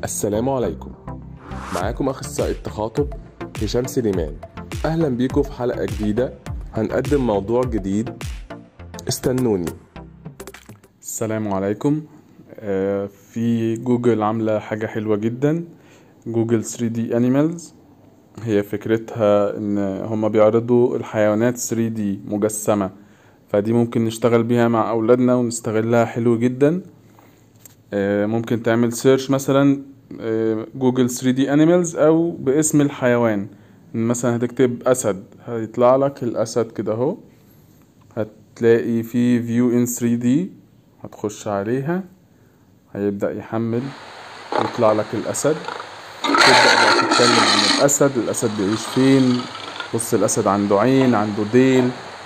السلام عليكم معاكم أخصائي التخاطب هشام سليمان أهلا بيكم في حلقة جديدة هنقدم موضوع جديد استنوني السلام عليكم آه، في جوجل عاملة حاجة حلوة جدا جوجل 3D Animals هي فكرتها ان هما بيعرضوا الحيوانات 3D مجسمة فدي ممكن نشتغل بيها مع اولادنا ونستغلها حلو جدا آه، ممكن تعمل سيرش مثلا آه، جوجل 3D Animals او باسم الحيوان مثلا هتكتب اسد هيطلع لك الاسد كده اهو هتلاقي في فيو ان 3D هتخش عليها هيبدأ يحمل يطلع لك الأسد تبدأ بقى تتكلم عن الأسد الأسد بيعيش فين بص الأسد عنده عين عنده ديل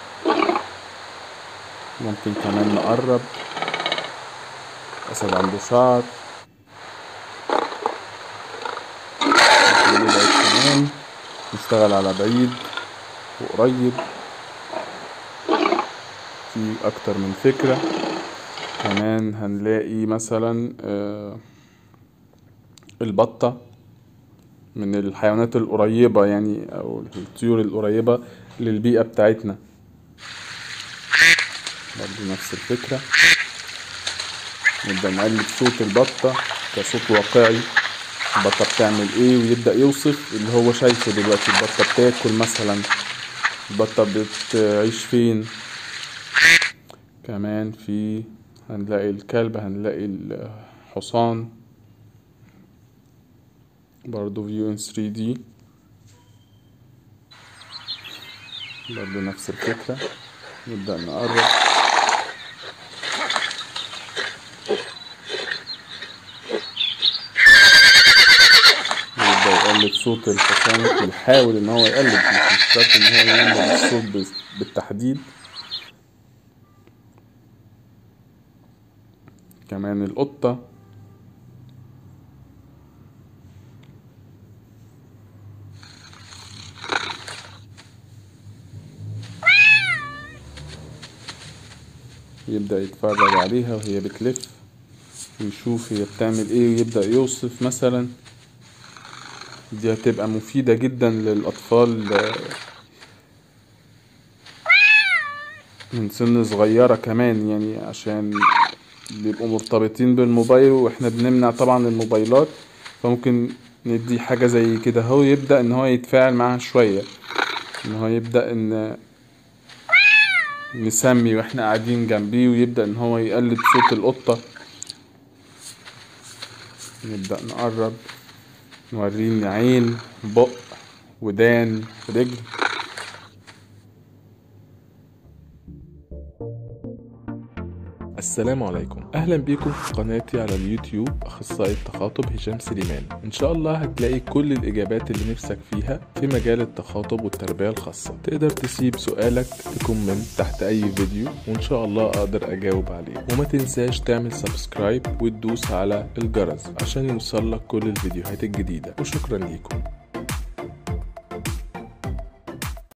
ممكن كمان نقرب الأسد عنده شعر ممكن نبعد كمان نشتغل على بعيد وقريب في أكتر من فكرة كمان هنلاقي مثلا آه، البطة من الحيوانات القريبة يعني أو الطيور القريبة للبيئة بتاعتنا برضه نفس الفكرة نبدأ نقلب صوت البطة كصوت واقعي البطة بتعمل ايه ويبدأ يوصف اللي هو شايفه دلوقتي البطة بتاكل مثلا البطة بتعيش فين كمان في هنلاقي الكلب هنلاقي الحصان برضو فيو ان 3 دي برضو نفس الفكرة نبدأ نقرب يبدأ يقلد صوت الحصان يحاول ان هو يقلد مش شرط ان هو يعمل الصوت بس- بالتحديد كمان القطة يبدأ يتفرج عليها وهي بتلف ويشوف هي بتعمل ايه ويبدأ يوصف مثلا دي هتبقى مفيدة جدا للأطفال آه، من سن صغيرة كمان يعني عشان بيبقوا مرتبطين بالموبايل واحنا بنمنع طبعا الموبايلات فممكن ندي حاجة زي كده هو يبدأ ان هو يتفاعل معاها شوية ان هو يبدأ ان نسمي واحنا قاعدين جنبيه ويبدأ ان هو يقلد صوت القطة نبدأ نقرب نوريه إن عين بق ودان رجل السلام عليكم أهلا بيكم في قناتي على اليوتيوب أخصائي التخاطب هشام سليمان إن شاء الله هتلاقي كل الإجابات اللي نفسك فيها في مجال التخاطب والتربية الخاصة تقدر تسيب سؤالك في كومنت تحت أي فيديو وإن شاء الله أقدر أجاوب عليه وما تنساش تعمل سبسكرايب وتدوس على الجرس عشان يوصلك كل الفيديوهات الجديدة وشكرا ليكم